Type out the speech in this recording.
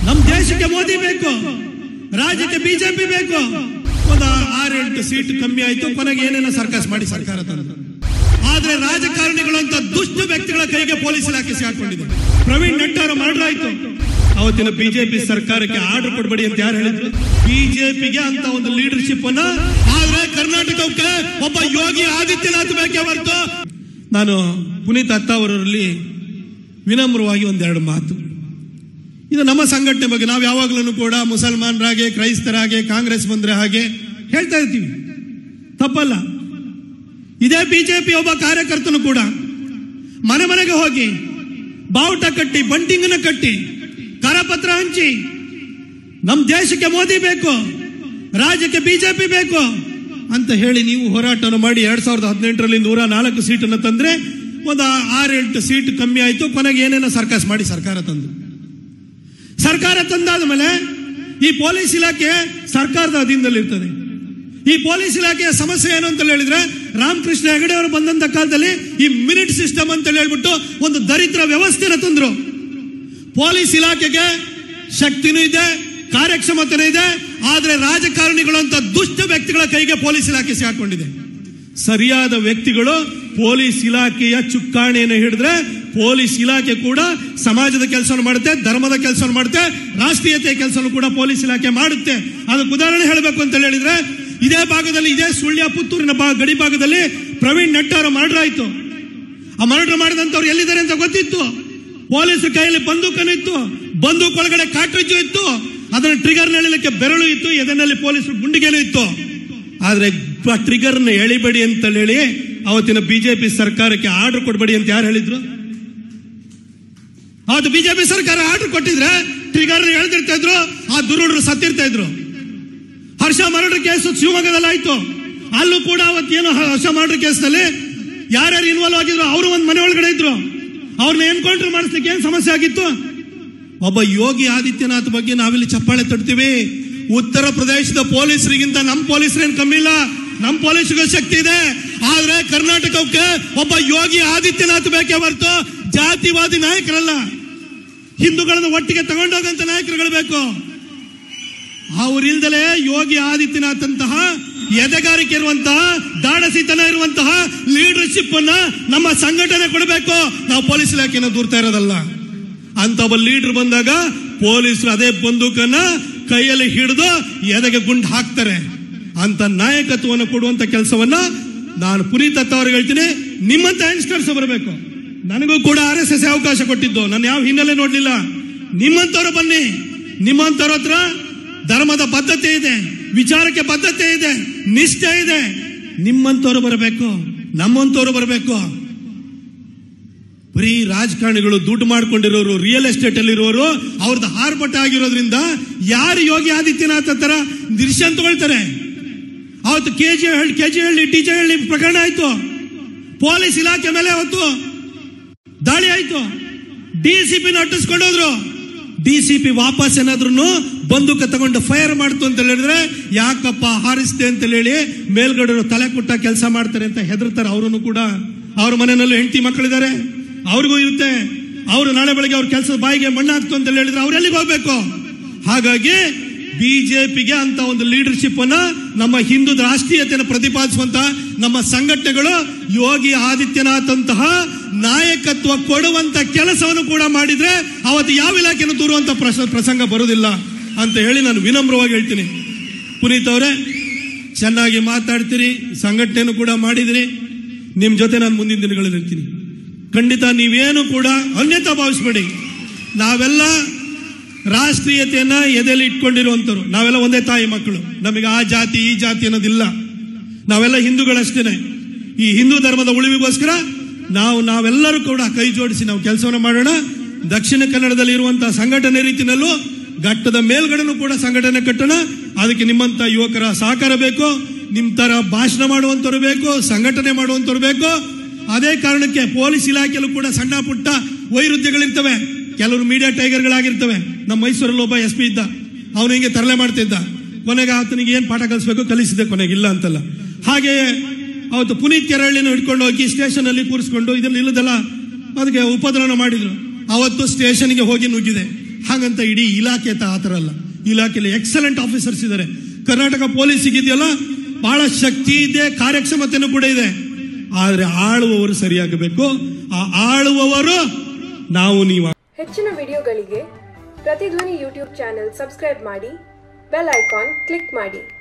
ನಮ್ ದೇಶಕ್ಕೆ ಮೋದಿ ಬೇಕು ರಾಜ್ಯಕ್ಕೆ ಬಿಜೆಪಿ ಬೇಕು ಒಂದು ಆರೆಂಟು ಸೀಟ್ ಕಮ್ಮಿ ಆಯ್ತು ಕೊನೆಗೆ ಏನೇನೋ ಸರ್ಕಸ್ ಮಾಡಿ ಸರ್ಕಾರ ತಂದು ಆದ್ರೆ ರಾಜಕಾರಣಿಗಳು ಅಂತ ದುಷ್ಟ ವ್ಯಕ್ತಿಗಳ ಕೈಗೆ ಪೊಲೀಸ್ ಇಲಾಖೆ ಸಿಗಾಕೊಂಡಿದೆ ಪ್ರವೀಣ್ ನಟ್ಟಾರ ಮರ್ಡರ್ ಆಯ್ತು ಅವತ್ತಿನ ಬಿಜೆಪಿ ಸರ್ಕಾರಕ್ಕೆ ಆರ್ಡರ್ ಕೊಡ್ಬೇಡಿ ಅಂತ ಯಾರು ಹೇಳಿದ್ರು ಬಿಜೆಪಿಗೆ ಅಂತ ಒಂದು ಲೀಡರ್ಶಿಪ್ ಅನ್ನ ಆದ್ರೆ ಕರ್ನಾಟಕಕ್ಕೆ ಒಬ್ಬ ಯೋಗಿ ಆದಿತ್ಯನಾಥ್ ಬೇಕೇ ಹೊರತು ನಾನು ಪುನೀತ್ ಅತ್ತಾವರಲ್ಲಿ ವಿನಮ್ರವಾಗಿ ಒಂದೆರಡು ಮಾತು ಇದು ನಮ್ಮ ಸಂಘಟನೆ ಬಗ್ಗೆ ನಾವು ಯಾವಾಗಲೂ ಕೂಡ ಮುಸಲ್ಮಾನರಾಗೆ ಕ್ರೈಸ್ತರಾಗೆ ಕಾಂಗ್ರೆಸ್ ಬಂದ್ರೆ ಹಾಗೆ ಹೇಳ್ತಾ ಇರ್ತೀವಿ ತಪ್ಪಲ್ಲ ಇದೇ ಬಿಜೆಪಿ ಒಬ್ಬ ಕಾರ್ಯಕರ್ತನು ಕೂಡ ಮನೆ ಮನೆಗೆ ಹೋಗಿ ಬಾವುಟ ಕಟ್ಟಿ ಬಂಟಿಂಗನ ಕಟ್ಟಿ ಕರಪತ್ರ ಹಂಚಿ ನಮ್ ದೇಶಕ್ಕೆ ಮೋದಿ ಬೇಕು ರಾಜ್ಯಕ್ಕೆ ಬಿಜೆಪಿ ಬೇಕು ಅಂತ ಹೇಳಿ ನೀವು ಹೋರಾಟವನ್ನು ಮಾಡಿ ಎರಡ್ ಸಾವಿರದ ಹದಿನೆಂಟರಲ್ಲಿ ನೂರ ನಾಲ್ಕು ಸೀಟನ್ನು ತಂದ್ರೆ ಒಂದು ಆರೆಂಟು ಸೀಟ್ ಕಮ್ಮಿ ಆಯ್ತು ಕೊನೆಗೆ ಏನೇನೋ ಸರ್ಕಸ್ ಮಾಡಿ ಸರ್ಕಾರ ತಂದು ಸರ್ಕಾರ ತಂದಾದ ಮೇಲೆ ಈ ಪೊಲೀಸ್ ಇಲಾಖೆ ಸರ್ಕಾರದ ಅಧೀನದಲ್ಲಿರ್ತದೆ ಈ ಪೊಲೀಸ್ ಇಲಾಖೆಯ ಸಮಸ್ಯೆ ಏನು ಅಂತ ಹೇಳಿದ್ರೆ ರಾಮಕೃಷ್ಣ ಹೆಗಡೆ ಅವರು ಬಂದಂತ ಕಾಲದಲ್ಲಿ ಈ ಮಿನಿಟ್ ಸಿಸ್ಟಮ್ ಅಂತ ಹೇಳ್ಬಿಟ್ಟು ಒಂದು ದರಿದ್ರ ವ್ಯವಸ್ಥೆನ ತಂದ್ರು ಪೊಲೀಸ್ ಇಲಾಖೆಗೆ ಶಕ್ತಿನೂ ಇದೆ ಕಾರ್ಯಕ್ಷಮತೆನೂ ಇದೆ ಆದ್ರೆ ರಾಜಕಾರಣಿಗಳು ಅಂತ ದುಷ್ಟ ವ್ಯಕ್ತಿಗಳ ಕೈಗೆ ಪೊಲೀಸ್ ಇಲಾಖೆ ಸಿಗಾಕೊಂಡಿದೆ ಸರಿಯಾದ ವ್ಯಕ್ತಿಗಳು ಪೊಲೀಸ್ ಇಲಾಖೆಯ ಚುಕ್ಕಾಣಿಯನ್ನು ಹಿಡಿದ್ರೆ ಪೊಲೀಸ್ ಇಲಾಖೆ ಕೂಡ ಸಮಾಜದ ಕೆಲಸವನ್ನು ಮಾಡುತ್ತೆ ಧರ್ಮದ ಕೆಲಸವನ್ನು ಮಾಡುತ್ತೆ ರಾಷ್ಟ್ರೀಯತೆಯ ಕೆಲಸವನ್ನು ಕೂಡ ಪೊಲೀಸ್ ಇಲಾಖೆ ಮಾಡುತ್ತೆ ಅದಕ್ಕೆ ಉದಾಹರಣೆ ಹೇಳಬೇಕು ಅಂತ ಹೇಳಿದ್ರೆ ಇದೇ ಭಾಗದಲ್ಲಿ ಇದೇ ಸುಳ್ಯ ಪುತ್ತೂರಿನ ಭಾ- ಗಡಿ ಭಾಗದಲ್ಲಿ ಪ್ರವೀಣ್ ನಟ್ಟಾರ ಮರ್ಡರ್ ಆಯ್ತು ಆ ಮರ್ಡರ್ ಮಾಡಿದಂತವ್ರು ಎಲ್ಲಿದ್ದಾರೆ ಅಂತ ಗೊತ್ತಿತ್ತು ಪೊಲೀಸರ ಕೈಯಲ್ಲಿ ಬಂದೂಕನು ಇತ್ತು ಬಂದೂಕ್ ಒಳಗಡೆ ಕಾಟ್ರಿಜ್ಜು ಇತ್ತು ಅದನ್ನ ಟ್ರಿಗರ್ ಎಳಿಲಿಕ್ಕೆ ಬೆರಳು ಇತ್ತು ಎದನಲ್ಲಿ ಪೊಲೀಸರು ಗುಂಡಿಗೆನೂ ಇತ್ತು ಆದ್ರೆ ಟ್ರಿಗರ್ ನ ಎಳಿಬೇಡಿ ಅಂತ ಹೇಳಿ ಅವತ್ತಿನ ಬಿಜೆಪಿ ಸರ್ಕಾರಕ್ಕೆ ಆರ್ಡರ್ ಕೊಡಬೇಡಿ ಅಂತ ಯಾರು ಹೇಳಿದ್ರು ಅವತ್ತು ಬಿಜೆಪಿ ಸರ್ಕಾರ ಆರ್ಡರ್ ಕೊಟ್ಟಿದ್ರೆ ಟ್ರಿಗರ್ ಎಳೆದಿರ್ತಾ ಇದ್ರು ಆ ದುರುಡರು ಸತ್ತಿರ್ತಾ ಇದ್ರು ಹರ್ಷ ಮರ್ಡರ್ ಕೇಸ್ ಶಿವಮೊಗ್ಗದಲ್ಲಿ ಆಯ್ತು ಅಲ್ಲೂ ಕೂಡ ಅವತ್ತೇನು ಹರ್ಷ ಮರ್ಡರ್ ಕೇಸ್ನಲ್ಲಿ ಯಾರ್ಯಾರು ಇನ್ವಾಲ್ವ್ ಆಗಿದ್ರು ಅವರು ಒಂದು ಮನೆ ಒಳಗಡೆ ಇದ್ರು ಅವ್ರನ್ನ ಎನ್ಕೌಂಟರ್ ಮಾಡಿಸ್ಲಿಕ್ಕೆ ಏನ್ ಸಮಸ್ಯೆ ಆಗಿತ್ತು ಒಬ್ಬ ಯೋಗಿ ಆದಿತ್ಯನಾಥ್ ಬಗ್ಗೆ ನಾವಿಲ್ಲಿ ಚಪ್ಪಾಳೆ ತಡ್ತೀವಿ ಉತ್ತರ ಪ್ರದೇಶದ ಪೊಲೀಸರಿಗಿಂತ ನಮ್ಮ ಪೊಲೀಸರೇನು ಕಮ್ಮಿ ಇಲ್ಲ ನಮ್ಮ ಪೊಲೀಸರಿಗೂ ಶಕ್ತಿ ಇದೆ ಆದ್ರೆ ಕರ್ನಾಟಕಕ್ಕೆ ಒಬ್ಬ ಯೋಗಿ ಆದಿತ್ಯನಾಥ್ ಬೇಕೇ ಹೊರತು ಜಾತಿವಾದಿ ನಾಯಕರಲ್ಲ ಹಿಂದೂಗಳನ್ನು ಒಟ್ಟಿಗೆ ತಗೊಂಡೋಗಂತ ನಾಯಕರುಗಳು ಬೇಕು ಅವರಿಲ್ದಲೇ ಯೋಗಿ ಆದಿತ್ಯನಾಥ್ ಅಂತಹ ಎದೆಗಾರಿಕೆ ಇರುವಂತಹ ದಾಡಸಿತನ ಇರುವಂತಹ ಲೀಡರ್ಶಿಪ್ ಅನ್ನ ನಮ್ಮ ಸಂಘಟನೆ ಕೊಡಬೇಕು ನಾವು ಪೊಲೀಸ್ ಇಲಾಖೆನ ದೂರ್ತಾ ಇರೋದಲ್ಲ ಅಂತ ಒಬ್ಬ ಲೀಡರ್ ಬಂದಾಗ ಪೊಲೀಸರು ಅದೇ ಬಂದೂಕನ್ನ ಕೈಯಲ್ಲಿ ಹಿಡಿದು ಎದೆಗೆ ಗುಂಡು ಹಾಕ್ತಾರೆ ಅಂತ ನಾಯಕತ್ವವನ್ನು ಕೊಡುವಂತ ಕೆಲಸವನ್ನ ನಾನು ಪುನೀತ್ ದತ್ತ ಅವ್ರಿಗೆ ಹೇಳ್ತೀನಿ ನಿಮ್ಮಂತ ಯಂಗ್ಸ್ಟರ್ಸ್ ಬರಬೇಕು ನನಗೂ ಕೂಡ ಆರ್ ಎಸ್ ಎಸ್ ಅವಕಾಶ ಕೊಟ್ಟಿದ್ದು ನಾನು ಯಾವ ಹಿನ್ನೆಲೆ ನೋಡ್ಲಿಲ್ಲ ನಿಮ್ಮಂತವ್ರು ಬನ್ನಿ ನಿಮ್ಮಂತವ್ರ ಹತ್ರ ಧರ್ಮದ ಬದ್ಧತೆ ಇದೆ ವಿಚಾರಕ್ಕೆ ಬದ್ಧತೆ ಇದೆ ನಿಷ್ಠೆ ಇದೆ ನಿಮ್ಮಂತವ್ರು ಬರಬೇಕು ನಮ್ಮಂತವ್ರು ಬರಬೇಕು ಬರೀ ರಾಜಕಾರಣಿಗಳು ದುಡ್ಡು ಮಾಡ್ಕೊಂಡಿರೋರು ರಿಯಲ್ ಎಸ್ಟೇಟ್ ಅಲ್ಲಿ ಇರೋರು ಅವ್ರದ್ದು ಹಾರ್ಪಟ ಆಗಿರೋದ್ರಿಂದ ಯಾರು ಯೋಗಿ ಆದಿತ್ಯನಾಥ್ ತರ ನಿರ್ಶನ್ ತಗೊಳ್ತಾರೆ ಅವತ್ತು K G Halli K G Halli T J Halli ಪ್ರಕರಣ ಆಯ್ತು ಪೊಲೀಸ್ ಇಲಾಖೆ ಮೇಲೆ ಅವತ್ತು ದಾಳಿ ಆಯ್ತು ಡಿ ಸಿ ಪಿ ಅಟ್ಟಿಸ್ಕೊಂಡೋದ್ರು ಡಿ ಸಿ ಪಿ ವಾಪಸ್ ಏನಾದ್ರು ಬಂದೂಕ ತಗೊಂಡು ಫೈರ್ ಮಾಡ್ತು ಅಂತ ಹೇಳಿದ್ರೆ ಯಾಕಪ್ಪ ಹಾರಿಸ್ತೆ ಅಂತ ಹೇಳಿ ಮೇಲ್ಗಡೆರು ತಲೆ ಕುಟ್ಟ ಕೆಲಸ ಮಾಡ್ತಾರೆ ಅಂತ ಹೆದರ್ತಾರೆ ಅವರನ್ನು ಕೂಡ ಅವ್ರ ಮನೆಯಲ್ಲೂ ಹೆಂಡತಿ ಮಕ್ಕಳಿದ್ದಾರೆ ಅವ್ರಿಗೂ ಇರುತ್ತೆ ಅವರು ನಾಳೆ ಬೆಳಗ್ಗೆ ಅವ್ರ ಕೆಲಸದ ಬಾಯಿಗೆ ಮಣ್ಣು ಹಾಕ್ತು ಅಂತ ಹೇಳಿದ್ರೆ ಅವ್ರು ಎಲ್ಲಿಗೆ ಹೋಗ್ಬೇಕು ಹಾಗಾಗಿ ಬಿಜೆಪಿಗೆ ಅಂತ ಒಂದು ಲೀಡರ್ಶಿಪ್ ಅನ್ನ ನಮ್ಮ ಹಿಂದೂ ರಾಷ್ಟ್ರೀಯತೆಯನ್ನು ಪ್ರತಿಪಾದಿಸುವಂತ ನಮ್ಮ ಸಂಘಟನೆಗಳು ಯೋಗಿ ಆದಿತ್ಯನಾಥ್ ಅಂತಹ ನಾಯಕತ್ವ ಕೊಡುವಂತ ಕೆಲಸವನ್ನು ಕೂಡ ಮಾಡಿದ್ರೆ ಅವತ್ತು ಯಾವ ಇಲಾಖೆಯನ್ನು ದೂರುವಂತ ಪ್ರಸ- ಪ್ರಸಂಗ ಬರುವುದಿಲ್ಲ ಅಂತ ಹೇಳಿ ನಾನು ವಿನಮ್ರವಾಗಿ ಹೇಳ್ತೀನಿ ಪುನೀತ್ ಅವರೇ ಚೆನ್ನಾಗಿ ಮಾತಾಡ್ತೀರಿ ಸಂಘಟನೆಯನ್ನು ಕೂಡ ಮಾಡಿದಿರಿ ನಿಮ್ ಜೊತೆ ನಾನು ಮುಂದಿನ ದಿನಗಳಲ್ಲಿ ಇರ್ತೀನಿ ಖಂಡಿತ ನೀವೇನು ಕೂಡ ಅನ್ಯತಾ ಭಾವಿಸ್ಬೇಡಿ ನಾವೆಲ್ಲ ರಾಷ್ಟ್ರೀಯತೆಯನ್ನ ಎದೆಯಲ್ಲಿ ಇಟ್ಕೊಂಡಿರುವಂತರು ನಾವೆಲ್ಲ ಒಂದೇ ತಾಯಿ ಮಕ್ಕಳು ನಮಗೆ ಆ ಜಾತಿ ಈ ಜಾತಿ ಅನ್ನೋದಿಲ್ಲ ನಾವೆಲ್ಲ ಹಿಂದೂಗಳಷ್ಟೇನೆ ಈ ಹಿಂದೂ ಧರ್ಮದ ಉಳಿವಿಗೋಸ್ಕರ ನಾವು ನಾವೆಲ್ಲರೂ ಕೂಡ ಕೈ ಜೋಡಿಸಿ ನಾವು ಕೆಲಸವನ್ನು ಮಾಡೋಣ ದಕ್ಷಿಣ ಕನ್ನಡದಲ್ಲಿ ಇರುವಂತಹ ಸಂಘಟನೆ ರೀತಿನಲ್ಲೂ ಘಟ್ಟದ ಮೇಲ್ಗಡೆನೂ ಕೂಡ ಸಂಘಟನೆ ಕಟ್ಟೋಣ ಅದಕ್ಕೆ ನಿಮ್ಮಂತ ಯುವಕರ ಸಹಕಾರ ಬೇಕು ನಿಮ್ ತರ ಭಾಷಣ ಮಾಡುವಂತವ್ರು ಬೇಕು ಸಂಘಟನೆ ಮಾಡುವಂತವ್ರು ಬೇಕು ಅದೇ ಕಾರಣಕ್ಕೆ ಪೊಲೀಸ್ ಇಲಾಖೆಯಲ್ಲೂ ಕೂಡ ಸಣ್ಣ ಪುಟ್ಟ ವೈರುಧ್ಯಗಳಿರ್ತವೆ ಕೆಲವರು ಮೀಡಿಯಾ ಟೈಗರ್ಗಳಾಗಿರ್ತವೆ ನಮ್ಮ ಮೈಸೂರಲ್ಲಿ ಒಬ್ಬ ಎಸ್ ಪಿ ಇದ್ದ ಅವನು ಹಿಂಗೆ ತರಲೆ ಮಾಡ್ತಿದ್ದ ಕೊನೆಗೆ ಆತನಿಗೆ ಏನ್ ಪಾಠ ಕಲಿಸ್ಬೇಕು ಕಲಿಸಿದೆ ಕೊನೆಗೆ ಇಲ್ಲ ಅಂತಲ್ಲ ಹಾಗೆಯೇ ಅವತ್ತು ಪುನೀತ್ ಕೆರಳಿನ ಹಿಡ್ಕೊಂಡು ಹೋಗಿ ಸ್ಟೇಷನ್ ಅಲ್ಲಿ ಕೂರಿಸ್ಕೊಂಡು ಇದ್ರಲ್ಲಿ ಇಲ್ಲದಲ್ಲ ಅದಕ್ಕೆ ಉಪದ್ರವ ಮಾಡಿದ್ರು ಅವತ್ತು ಸ್ಟೇಷನ್ಗೆ ಹೋಗಿ ನುಗ್ಗಿದೆ ಹಾಗಂತ ಇಡೀ ಇಲಾಖೆ ತ- ಆ ಥರ ಅಲ್ಲ ಇಲಾಖೆಯಲ್ಲಿ ಎಕ್ಸಲೆಂಟ್ ಆಫೀಸರ್ಸ್ ಇದ್ದಾರೆ ಕರ್ನಾಟಕ ಪೊಲೀಸಿಗೆ ಇದೆಯಲ್ಲ ಬಹಳ ಶಕ್ತಿ ಇದೆ ಕಾರ್ಯಕ್ಷಮತೆನೂ ಕೂಡ ಇದೆ ಆದ್ರೆ ಆಳುವವರು ಸರಿಯಾಗಬೇಕು ಆ ಆಳುವವರು ನಾವು ನೀವು ಹೆಚ್ಚಿನ ವಿಡಿಯೋಗಳಿಗೆ ಪ್ರತಿಧ್ವನಿ ಯೂಟ್ಯೂಬ್ ಚಾನೆಲ್ ಸಬ್ಸ್ಕ್ರೈಬ್ ಮಾಡಿ ಬೆಲ್ ಐಕಾನ್ ಕ್ಲಿಕ್ ಮಾಡಿ